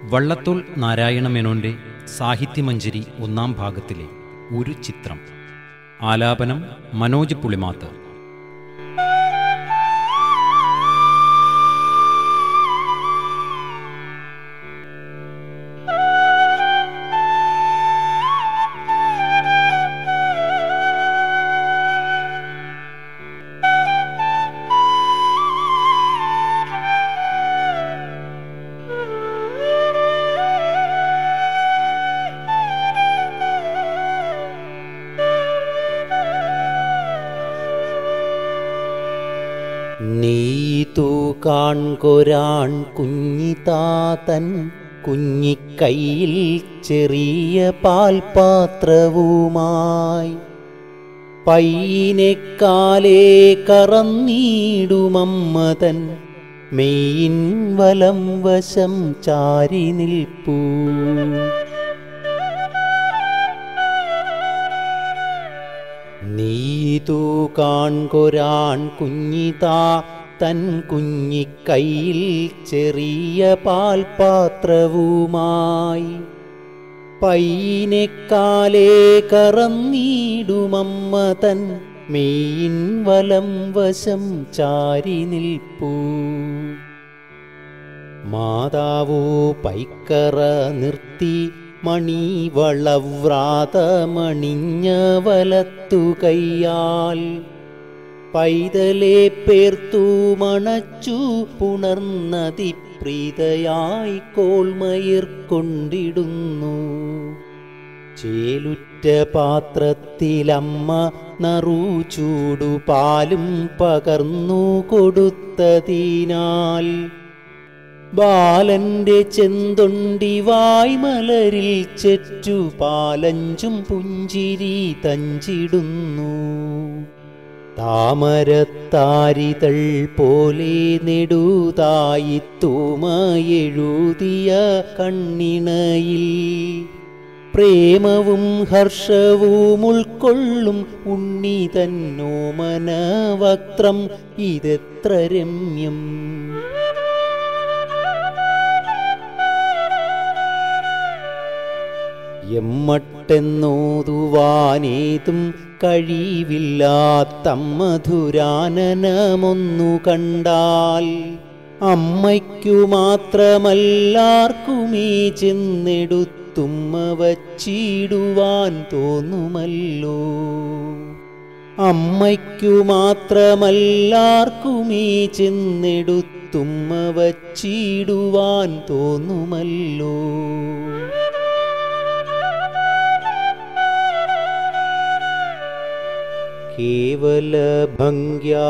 വള്ളത്തോൾ നാരായണ മേനോന്റെ സാഹിത്യമഞ്ജരി ഒന്നാം ഭാഗത്തിലെ ഒരു ചിത്രം ആലാപനം മനോജ് പുളിമാത്ത് നീതു കാൺകൊരാൺ കുഞ്ഞിതാതൻ കുഞ്ഞിക്കൈയിൽ ചെറിയ പാൽപാത്രവുമായി പൈനെക്കാലേ കറന്നീടുമമ്മതൻ മെയിൻ വലം വശം ചാരി നിൽപ്പൂ നീതു കാൺകൊരാൺ കുഞ്ഞിതാ തൻ കുഞ്ഞിക്കൈയിൽ ചെറിയ പാൽപാത്രവുമായി പൈനെക്കാലേ കറന്നീടുമമ്മ തൻ മെയിൻ വലം വശം ചാരി നിൽപ്പൂ മാതാവോ പൈക്കറ നിർത്തി മണിവളവ്രാതമണിഞ്ഞ വലത്തു കൈയാൽ പൈതലെ പേർത്തു മണച്ചു പുണർന്നതി പ്രീതയായി കോൾമയിർ കൊണ്ടിടുന്നു ചേലുറ്റ പാത്രത്തിലമ്മ നറു ചൂടു പാലും പകർന്നു കൊടുത്തതിനാൽ ബാലന്റെ ചെന്തൊണ്ടി വായ്മലരിൽ ചെറ്റു പാലഞ്ചും പുഞ്ചിരി തഞ്ചിടുന്നു താമരത്താരിതൾ പോലെ നെടുതായി തൂമയെഴുതിയ കണ്ണിണയിൽ പ്രേമവും ഹർഷവും ഉൾക്കൊള്ളും ഉണ്ണി തന്നോമന വക്രം ഇതെത്ര രമ്യം എമ്മട്ടെന്നോതുവാനേതും കഴിവില്ലാത്തമ്മധുരാനനമൊന്നു കണ്ടാൽ അമ്മയ്ക്കു മാത്രമല്ലാർക്കുമീ ചെന്നെടുത്തുമ്മ വച്ചിടുവാൻ തോന്നുമല്ലോ അമ്മയ്ക്കു മാത്രമല്ലാർക്കുമീ ചെന്നെടുത്തുമ്മ വച്ചിടുവാൻ തോന്നുമല്ലോ കേവല ഭംഗ്യാ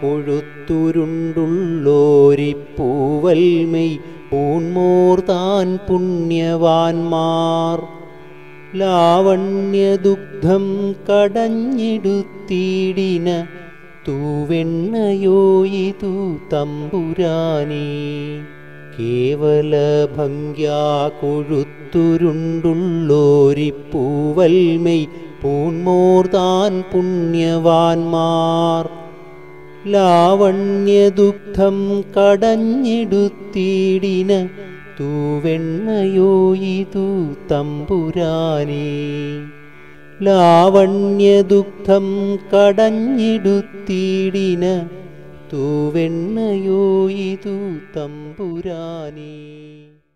കൊഴുത്തുരുണ്ടുള്ളോരിപ്പൂവൽമൈ പൂൺമോർ താൻ പുണ്യവാന്മാർ ലാവണ്യദുഗ്ധം കടഞ്ഞെടുത്തിടിന തൂവെണ്ണയോ ഇതു തമ്പുരാനേ കേവല ഭംഗ്യാ കൊഴുത്തുരുണ്ടുള്ളോരിപ്പൂവൽമൈ പൂൺമോർ താൻ പുണ്യവാന്മാർ ലാവണ്യദുഗ്ധം കടഞ്ഞെടുത്തിടിന തൂവെണ്ണയോ ഇതു തമ്പുരാനേ ലാവണ്യദുഗ്ധം കടഞ്ഞെടുത്തിടിന തൂവെണ്ണയോ ഇതു തമ്പുരാനേ